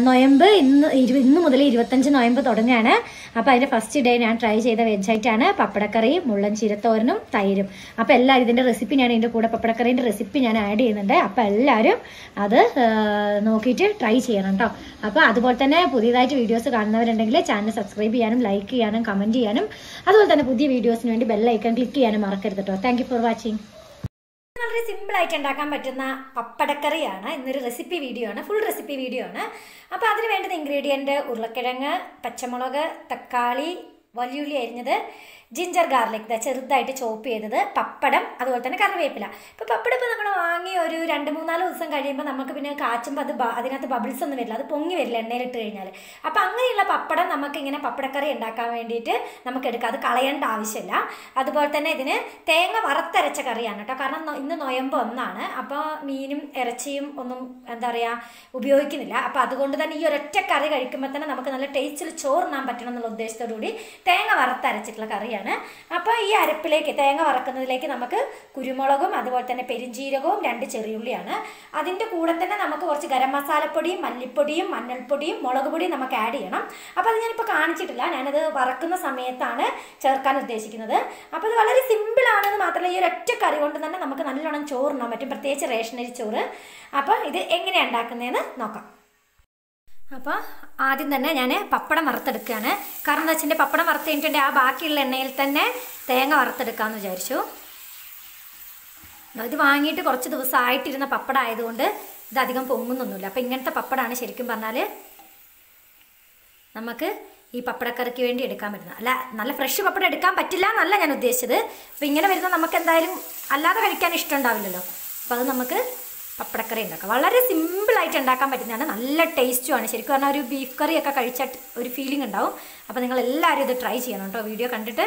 നൊയമ്പ് ഇന്ന് ഇരു ഇന്ന് മുതൽ ഇരുപത്തഞ്ച് നൊയമ്പ് തുടങ്ങുകയാണ് അപ്പോൾ അതിൻ്റെ ഫസ്റ്റ് ഡേ ഞാൻ ട്രൈ ചെയ്ത വെജ് ആയിട്ടാണ് പപ്പടക്കറിയും മുള്ളൻ ചീരത്തോരനും തൈരും അപ്പോൾ എല്ലാവരും ഇതിൻ്റെ റെസിപ്പി ഞാൻ ഇതിൻ്റെ കൂടെ പപ്പടക്കറീൻ്റെ റെസിപ്പി ഞാൻ ആഡ് ചെയ്യുന്നുണ്ട് അപ്പോൾ എല്ലാവരും അത് ആ, നോക്കിയിട്ട് ട്രൈ ചെയ്യണം കേട്ടോ അപ്പോൾ അതുപോലെ തന്നെ പുതിയതായിട്ട് വീഡിയോസ് കാണുന്നവരുണ്ടെങ്കിൽ ചാനൽ സബ്സ്ക്രൈബ് ചെയ്യാനും ലൈക്ക് ചെയ്യാനും കമൻറ്റ് ചെയ്യാനും അതുപോലെ തന്നെ പുതിയ വീഡിയോസിന് വേണ്ടി ബെല്ലൈക്കൺ ക്ലിക്ക് ചെയ്യാനും മറക്കരുത് കേട്ടോ താങ്ക് യു ഫോർ വാച്ചിങ് വളരെ സിമ്പിൾ ആയിട്ട് ഉണ്ടാക്കാൻ പറ്റുന്ന പപ്പടക്കറിയാണ് ഇന്നൊരു റെസിപ്പി വീഡിയോ ആണ് ഫുൾ റെസിപ്പി വീഡിയോ ആണ് അപ്പോൾ അതിന് വേണ്ടുന്ന ഇൻഗ്രീഡിയൻറ്റ് ഉരുളക്കിഴങ്ങ് പച്ചമുളക് തക്കാളി വലിയുള്ളി അരിഞ്ഞത് ജിഞ്ചർ ഗാർലിക് ദാ ചെറുതായിട്ട് ചോപ്പ് ചെയ്തത് പപ്പടം അതുപോലെ തന്നെ കറിവേപ്പില ഇപ്പോൾ പപ്പടം ഇപ്പോൾ നമ്മൾ വാങ്ങി ഒരു രണ്ട് മൂന്നാല് ദിവസം കഴിയുമ്പോൾ നമുക്ക് പിന്നെ കാച്ചുമ്പോൾ അത് ബ- അതിനകത്ത് ബബിൾസ് ഒന്നും വരില്ല അത് പൊങ്ങി വരില്ല എണ്ണയിലിട്ട് കഴിഞ്ഞാൽ അപ്പോൾ അങ്ങനെയുള്ള പപ്പടം നമുക്ക് ഇങ്ങനെ പപ്പടക്കറി ഉണ്ടാക്കാൻ വേണ്ടിയിട്ട് നമുക്ക് എടുക്കാം അത് കളയേണ്ട ആവശ്യമില്ല അതുപോലെ തന്നെ ഇതിന് തേങ്ങ വറുത്തരച്ച കറിയാണ് കേട്ടോ കാരണം നൊ- ഇന്ന് നൊയമ്പ് ഒന്നാണ് അപ്പോൾ മീനും ഇറച്ചിയും ഒന്നും എന്താ പറയുക ഉപയോഗിക്കുന്നില്ല അപ്പോൾ അതുകൊണ്ട് തന്നെ ഈ ഒരൊറ്റ കറി കഴിക്കുമ്പോൾ തന്നെ നമുക്ക് നല്ല ടേസ്റ്റിൽ ചോറുണ്ണാൻ പറ്റണം എന്നുള്ള ഉദ്ദേശത്തോടു കൂടി തേങ്ങ വറുത്തരച്ചിട്ടുള്ള കറിയാണ് അപ്പോൾ ഈ അരപ്പിലേക്ക് തേങ്ങ വറക്കുന്നതിലേക്ക് നമുക്ക് കുരുമുളകും അതുപോലെ തന്നെ പെരിഞ്ജീരകവും രണ്ട് ചെറിയുള്ളിയാണ് അതിൻ്റെ കൂടെ തന്നെ നമുക്ക് കുറച്ച് ഗരം മസാലപ്പൊടിയും മല്ലിപ്പൊടിയും മഞ്ഞൾപ്പൊടിയും മുളക് പൊടിയും നമുക്ക് ആഡ് ചെയ്യണം അപ്പോൾ അത് ഞാനിപ്പോൾ കാണിച്ചിട്ടില്ല ഞാനത് വറക്കുന്ന സമയത്താണ് ചേർക്കാൻ ഉദ്ദേശിക്കുന്നത് അപ്പോൾ ഇത് വളരെ സിമ്പിൾ ആണെന്ന് മാത്രമല്ല ഈ ഒരൊറ്റ കറി കൊണ്ട് തന്നെ നമുക്ക് നല്ലോണം ചോറുണ്ണാൻ പറ്റും പ്രത്യേകിച്ച് റേഷനരി ചോറ് അപ്പോൾ ഇത് എങ്ങനെയാണ് ഉണ്ടാക്കുന്നതെന്ന് നോക്കാം അപ്പോൾ ആദ്യം തന്നെ ഞാൻ പപ്പടം വറുത്തെടുക്കുകയാണ് കാരണം എന്താ വെച്ചാൽ പപ്പടം വറുത്ത് കഴിഞ്ഞിട്ടുണ്ടെങ്കിൽ ആ ബാക്കിയുള്ള എണ്ണയിൽ തന്നെ തേങ്ങ വറുത്തെടുക്കാമെന്ന് വിചാരിച്ചു ഇത് വാങ്ങിയിട്ട് കുറച്ച് ദിവസം ആയിട്ടിരുന്ന പപ്പടം ആയതുകൊണ്ട് ഇത് അധികം പൊങ്ങുന്നൊന്നുമില്ല അപ്പോൾ ഇങ്ങനത്തെ പപ്പടമാണ് ശരിക്കും പറഞ്ഞാൽ നമുക്ക് ഈ പപ്പടക്കറിക്ക് വേണ്ടി എടുക്കാൻ പറ്റുന്നത് അല്ല നല്ല ഫ്രഷ് പപ്പടം എടുക്കാൻ പറ്റില്ല എന്നല്ല ഞാൻ ഉദ്ദേശിച്ചത് അപ്പോൾ ഇങ്ങനെ വരുന്ന നമുക്ക് എന്തായാലും അല്ലാതെ കഴിക്കാൻ ഇഷ്ടം ഉണ്ടാവില്ലല്ലോ അപ്പോൾ അത് നമുക്ക് പപ്പടക്കറി ഉണ്ടാക്കാം വളരെ സിമ്പിളായിട്ട് ഉണ്ടാക്കാൻ പറ്റുന്നതാണ് നല്ല ടേസ്റ്റുമാണ് ശരിക്കും പറഞ്ഞാൽ ഒരു ബീഫ് കറിയൊക്കെ കഴിച്ച ഒരു ഫീലിംഗ് ഉണ്ടാവും അപ്പോൾ നിങ്ങൾ എല്ലാവരും ഇത് ട്രൈ ചെയ്യണം കേട്ടോ വീഡിയോ കണ്ടിട്ട്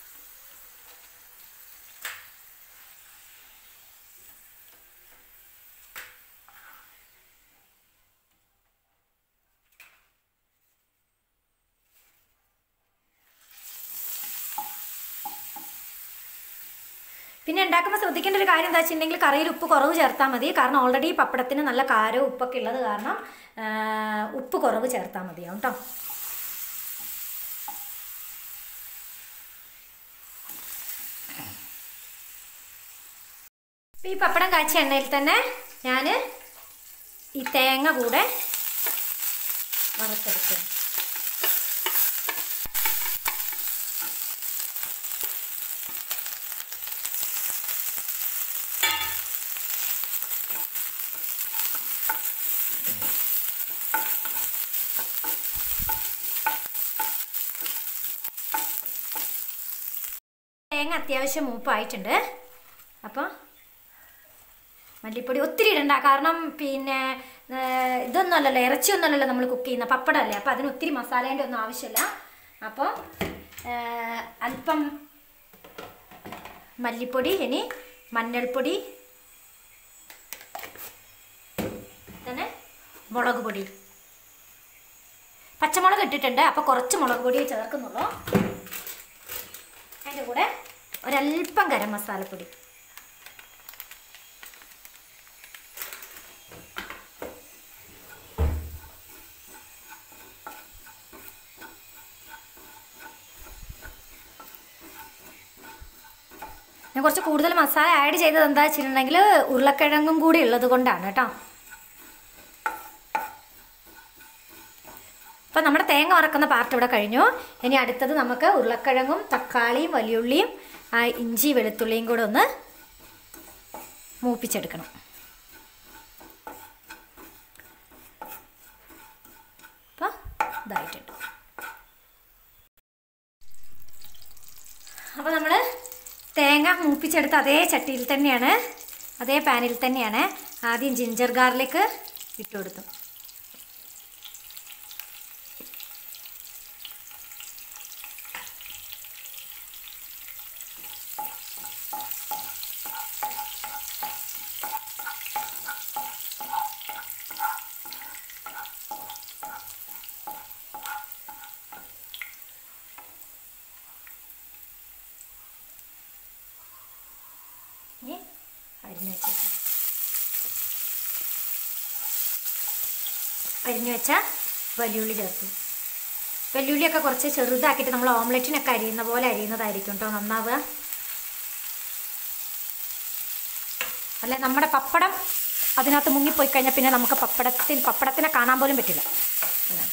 പിന്നെ ഉണ്ടാക്കുമ്പോൾ ശ്രദ്ധിക്കേണ്ട ഒരു കാര്യം എന്താ വെച്ചിട്ടുണ്ടെങ്കിൽ കറിയിൽ ഉപ്പ് കുറവ് ചേർത്താൽ മതി കാരണം ഓൾറെഡി പപ്പടത്തിന് നല്ല കാരവും ഉപ്പൊക്കെ ഉള്ളത് കാരണം ആ, ഉപ്പ് കുറവ് ചേർത്താൽ മതിയാവും കേട്ടോ ഇപ്പം ഈ പപ്പടം കാച്ചിയ എണ്ണയിൽ തന്നെ ഞാൻ ഈ തേങ്ങ കൂടെ വറുത്തെടുക്കുക തേങ്ങ അത്യാവശ്യം മൂപ്പായിട്ടുണ്ട് അപ്പോൾ മല്ലിപ്പൊടി ഒത്തിരി ഇടണ്ട കാരണം പിന്നെ ഏർ, ഇതൊന്നും അല്ലല്ലോ ഇറച്ചിയൊന്നും അല്ലല്ലോ നമ്മൾ കുക്ക് ചെയ്യുന്ന പപ്പടമല്ലേ അപ്പോൾ അതിന് ഒത്തിരി മസാലേൻ്റെ ഒന്നും ആവശ്യമില്ല അപ്പോൾ ഏർ, അല്പം മല്ലിപ്പൊടി ഇനി മഞ്ഞൾപ്പൊടി തന്നെ മുളക് പൊടി പച്ചമുളക് ഇട്ടിട്ടുണ്ട് അപ്പോൾ കുറച്ച് മുളക് പൊടിയെ ചേർക്കുന്നുള്ളൂ അതിൻ്റെ കൂടെ ഒരല്പം ഗരം മസാലപ്പൊടി ഞാൻ കുറച്ച് കൂടുതൽ മസാല ആഡ് ചെയ്തത് എന്താ വെച്ചിട്ടുണ്ടെങ്കിൽ ഉരുളക്കിഴങ്ങും കൂടി ഉള്ളത് കൊണ്ടാണ് കേട്ടോ അപ്പം നമ്മുടെ തേങ്ങ വറക്കുന്ന പാർട്ട് ഇവിടെ കഴിഞ്ഞു ഇനി അടുത്തത് നമുക്ക് ഉരുളക്കിഴങ്ങും തക്കാളിയും വലിയുള്ളിയും ആ ഇഞ്ചി വെളുത്തുള്ളിയും കൂടെ ഒന്ന് മൂപ്പിച്ചെടുക്കണം അപ്പം ഇതായിട്ടുണ്ട് അപ്പോൾ നമ്മൾ തേങ്ങ മൂപ്പിച്ചെടുത്ത അതേ ചട്ടിയിൽ തന്നെയാണ് അതേ പാനിൽ തന്നെയാണ് ആദ്യം ജിഞ്ചർ ഗാർലിക്ക് ഇട്ട് കൊടുത്തു ഇനി അരിഞ്ഞു വെച്ചേക്കാം അരിഞ്ഞു വെച്ച വലിയുള്ളി ചേർത്തു വെല്ലുള്ളിയൊക്കെ കുറച്ച് ചെറുതാക്കിയിട്ട് നമ്മൾ ഓംലെറ്റിനൊക്കെ അരിയുന്ന പോലെ അരിയുന്നതായിരിക്കും കേട്ടോ നന്നാവുക അല്ലെ നമ്മുടെ പപ്പടം അതിനകത്ത് മുങ്ങിപ്പോയി കഴിഞ്ഞാൽ പിന്നെ നമുക്ക് പപ്പടത്തിൽ പപ്പടത്തിനെ കാണാൻ പോലും പറ്റില്ല അതാണ്.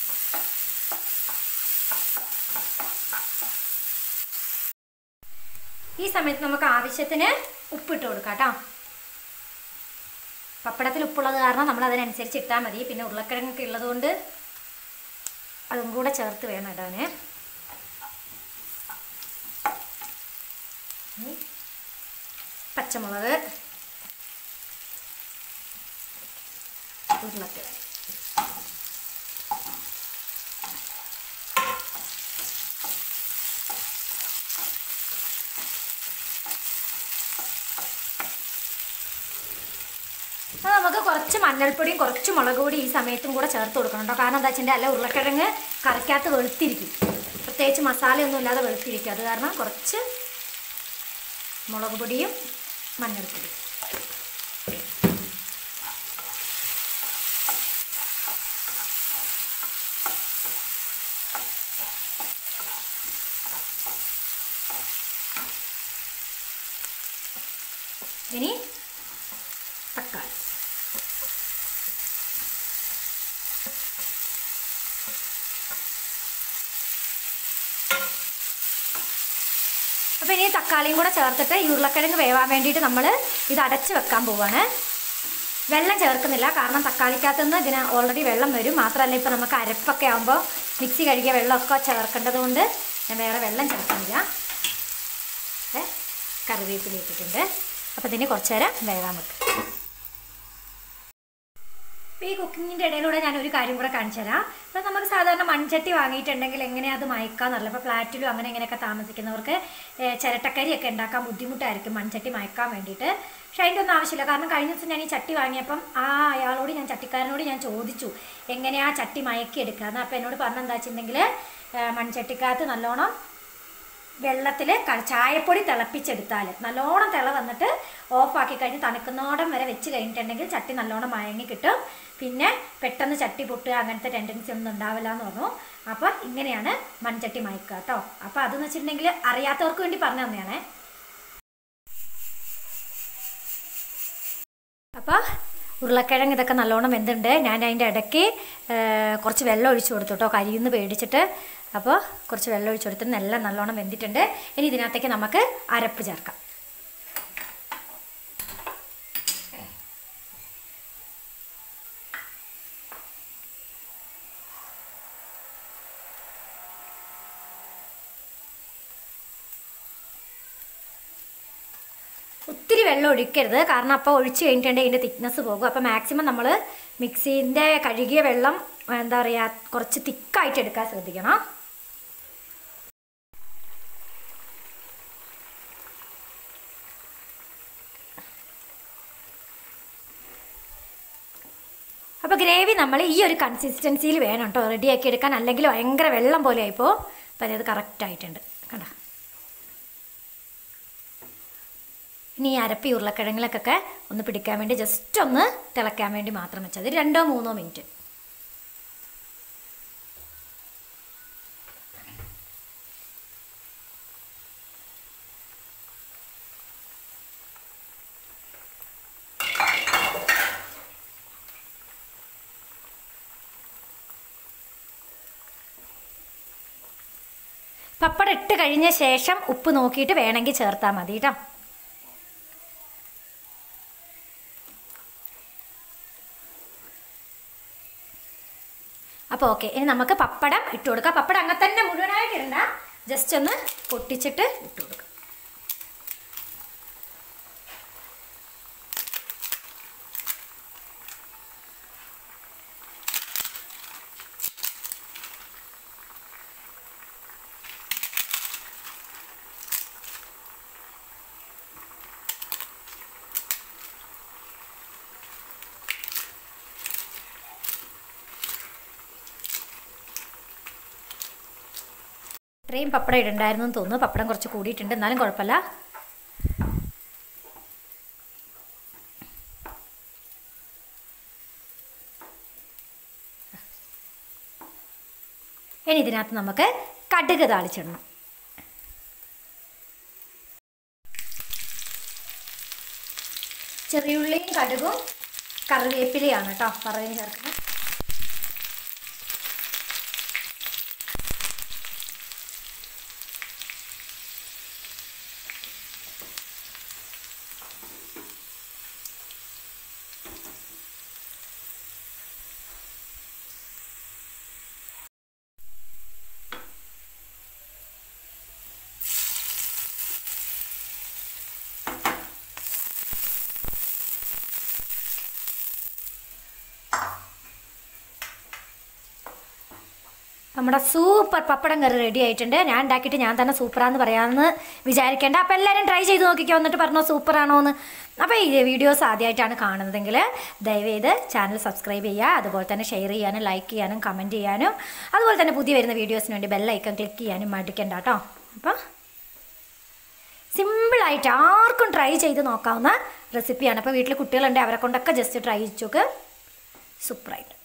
ഈ സമയത്ത് നമുക്ക് ആവശ്യത്തിന് ഉപ്പിട്ട് കൊടുക്കാം കേട്ടോ പപ്പടത്തിൽ ഉപ്പുള്ളത് കാരണം നമ്മൾ അതിനനുസരിച്ച് ഇട്ടാൽ മതി പിന്നെ ഉരുളക്കിഴങ്ങൊക്കെ ഉള്ളതുകൊണ്ട് അതും കൂടെ ചേർത്ത് വേണം ഇടാന് ഇനി പച്ചമുളക് ഉരുളക്കിഴങ്ങ് അപ്പോൾ നമുക്ക് കുറച്ച് മഞ്ഞൾപ്പൊടിയും കുറച്ച് മുളക് പൊടി ഈ സമയത്തും കൂടെ ചേർത്ത് കൊടുക്കണം കേട്ടോ കാരണം എന്താ വെച്ചിട്ടുണ്ടെങ്കിൽ അല്ല ഉരുളക്കിഴങ്ങ് കറിക്കകത്ത് വെളുത്തിരിക്കും പ്രത്യേകിച്ച് മസാലയൊന്നും ഇല്ലാതെ വെളുത്തിരിക്കും അത് കാരണം കുറച്ച് മുളക് പൊടിയും മഞ്ഞൾപ്പൊടിയും ഇനി തക്കാളി അപ്പോൾ ഇനി തക്കാളിയും കൂടെ ചേർത്തിട്ട് ഈ ഉരുളക്കിഴങ്ങ് വേവാൻ വേണ്ടിയിട്ട് നമ്മൾ ഇത് അടച്ച് വെക്കാൻ പോവാണ് വെള്ളം ചേർക്കുന്നില്ല കാരണം തക്കാളിക്കകത്ത് നിന്ന് ഇതിന് ഓൾറെഡി വെള്ളം വരും മാത്രമല്ല ഇപ്പോൾ നമുക്ക് അരപ്പൊക്കെ ആകുമ്പോൾ മിക്സി കഴുകിയ വെള്ളമൊക്കെ ചേർക്കേണ്ടത് കൊണ്ട് ഞാൻ വേറെ വെള്ളം ചേർക്കുന്നില്ല ഏ കറിവേപ്പില ഇട്ടിട്ടുണ്ട് അപ്പോൾ ഇതിന് കുറച്ച് നേരം വേകാൻ വെക്കും അപ്പോൾ ഈ കുക്കിങ്ങിൻ്റെ ഇടയിലൂടെ ഞാൻ ഒരു കാര്യം കൂടെ കാണിച്ചു തരാം അപ്പോൾ നമുക്ക് സാധാരണ മൺചട്ടി വാങ്ങിയിട്ടുണ്ടെങ്കിൽ എങ്ങനെയാണ് അത് മയക്കാന്നറിയില്ല ഇപ്പോൾ ഫ്ലാറ്റിലും അങ്ങനെ ഇങ്ങനെയൊക്കെ താമസിക്കുന്നവർക്ക് ഏഹ്, ചിരട്ടക്കരിയൊക്കെ ഉണ്ടാക്കാൻ ബുദ്ധിമുട്ടായിരിക്കും മൺചട്ടി മയക്കാൻ വേണ്ടിയിട്ട് പക്ഷേ അതിൻ്റെ ഒന്നും ആവശ്യമില്ല കാരണം കഴിഞ്ഞ ദിവസം ഞാൻ ഈ ചട്ടി വാങ്ങിയപ്പം ആ അയാളോട് ഞാൻ ചട്ടിക്കാരനോട് ഞാൻ ചോദിച്ചു എങ്ങനെയാ ചട്ടി മയക്കി എടുക്കുക അപ്പോൾ എന്നോട് പറഞ്ഞെന്താ വെച്ചിട്ടുണ്ടെങ്കിൽ ഏഹ്, മൺചട്ടിക്കകത്ത് നല്ലോണം വെള്ളത്തിൽ ചായപ്പൊടി തിളപ്പിച്ചെടുത്താൽ നല്ലോണം തിള വന്നിട്ട് ഓഫാക്കി കഴിഞ്ഞ് തണുക്കുന്നോടം വരെ വെച്ച് കഴിഞ്ഞിട്ടുണ്ടെങ്കിൽ ചട്ടി നല്ലോണം മയങ്ങി കിട്ടും പിന്നെ പെട്ടെന്ന് ചട്ടി പൊട്ടുക അങ്ങനത്തെ ടെൻഡൻസി ഒന്നും ഉണ്ടാവില്ല എന്ന് പറഞ്ഞു അപ്പോൾ ഇങ്ങനെയാണ് മൺചട്ടി മയക്കുക കേട്ടോ അപ്പോൾ അതെന്ന് വെച്ചിട്ടുണ്ടെങ്കിൽ അറിയാത്തവർക്ക് വേണ്ടി പറഞ്ഞു തന്നെയാണേ അപ്പോൾ ഉരുളക്കിഴങ്ങ് ഇതൊക്കെ നല്ലോണം വെന്തുണ്ട് ഞാൻ അതിൻ്റെ ഇടയ്ക്ക് ആ, കുറച്ച് വെള്ളം ഒഴിച്ചു കൊടുത്തു കേട്ടോ കരിയുന്ന് പേടിച്ചിട്ട് അപ്പോൾ കുറച്ച് വെള്ളം ഒഴിച്ചു കൊടുത്തിട്ട് നല്ല നല്ലോണം വെന്തിട്ടുണ്ട് ഇനി ഇതിനകത്തേക്ക് നമുക്ക് അരപ്പ് ചേർക്കാം ഒത്തിരി വെള്ളം ഒഴിക്കരുത് കാരണം അപ്പോൾ ഒഴിച്ച് കഴിഞ്ഞിട്ടുണ്ടെങ്കിൽ ഇതിൻ്റെ തിക്നെസ് പോകും അപ്പോൾ മാക്സിമം നമ്മൾ മിക്സീൻ്റെ കഴുകിയ വെള്ളം എന്താ പറയുക കുറച്ച് തിക്കായിട്ട് എടുക്കാൻ ശ്രദ്ധിക്കണം അപ്പോൾ ഗ്രേവി നമ്മൾ ഈ ഒരു കൺസിസ്റ്റൻസിയിൽ വേണം കേട്ടോ റെഡിയാക്കി എടുക്കാൻ അല്ലെങ്കിൽ ഭയങ്കര വെള്ളം പോലെ ആയിപ്പോൾ അപ്പോൾ അത് കറക്റ്റ് ആയിട്ടുണ്ട് കണ്ടോ ഇനി ഈ അരപ്പി ഉരുളക്കിഴങ്ങിലൊക്കെ ഒന്ന് പിടിക്കാൻ വേണ്ടി ജസ്റ്റ് ഒന്ന് തിളയ്ക്കാൻ വേണ്ടി മാത്രം വെച്ചത് രണ്ടോ മൂന്നോ മിനിറ്റ് പപ്പടം ഇട്ട് കഴിഞ്ഞ ശേഷം ഉപ്പ് നോക്കിയിട്ട് വേണമെങ്കിൽ ചേർത്താൽ മതി കേട്ടോ അപ്പോൾ ഓക്കെ ഇനി നമുക്ക് പപ്പടം ഇട്ട് കൊടുക്കാം പപ്പടം അങ്ങനെ തന്നെ മുഴുവനായിട്ട് ഇടണ്ട ജസ്റ്റ് ഒന്ന് പൊട്ടിച്ചിട്ട് ഇട്ട് കൊടുക്കാം ഇത്രയും പപ്പടം ഇടണ്ടായിരുന്നു എന്ന് തോന്നുന്നു പപ്പടം കുറച്ച് കൂടിയിട്ടുണ്ട് എന്നാലും കുഴപ്പമില്ല ഇനി ഇതിനകത്ത് നമുക്ക് കടുക് താളിച്ചിടണം ചെറിയുള്ളിയും കടുകും കറിവേപ്പിലയാണ് കേട്ടോ വറവിന് ചേർക്കുന്നത് നമ്മുടെ സൂപ്പർ പപ്പടം കറി റെഡി ആയിട്ടുണ്ട് ഞാൻ ഉണ്ടാക്കിയിട്ട് ഞാൻ തന്നെ സൂപ്പറാന്ന് പറയാമെന്ന് വിചാരിക്കേണ്ട അപ്പോൾ എല്ലാവരും ട്രൈ ചെയ്ത് നോക്കിക്കോ വന്നിട്ട് പറഞ്ഞോ സൂപ്പറാണോ എന്ന് അപ്പോൾ ഈ വീഡിയോസ് ആദ്യമായിട്ടാണ് കാണുന്നതെങ്കിൽ ദയവേത് ചാനൽ സബ്സ്ക്രൈബ് ചെയ്യുക അതുപോലെ തന്നെ ഷെയർ ചെയ്യാനും ലൈക്ക് ചെയ്യാനും കമൻറ്റ് ചെയ്യാനും അതുപോലെ തന്നെ പുതിയ വരുന്ന വീഡിയോസിന് വേണ്ടി ബെല്ലൈക്കൺ ക്ലിക്ക് ചെയ്യാനും മടിക്കണ്ട കേട്ടോ അപ്പോൾ സിമ്പിളായിട്ട് ആർക്കും ട്രൈ ചെയ്ത് നോക്കാവുന്ന റെസിപ്പിയാണ് അപ്പോൾ വീട്ടിൽ കുട്ടികളുണ്ട് അവരെ കൊണ്ടൊക്കെ ജസ്റ്റ് ട്രൈ ചെയ്ത് നോക്ക് സൂപ്പറായിട്ട്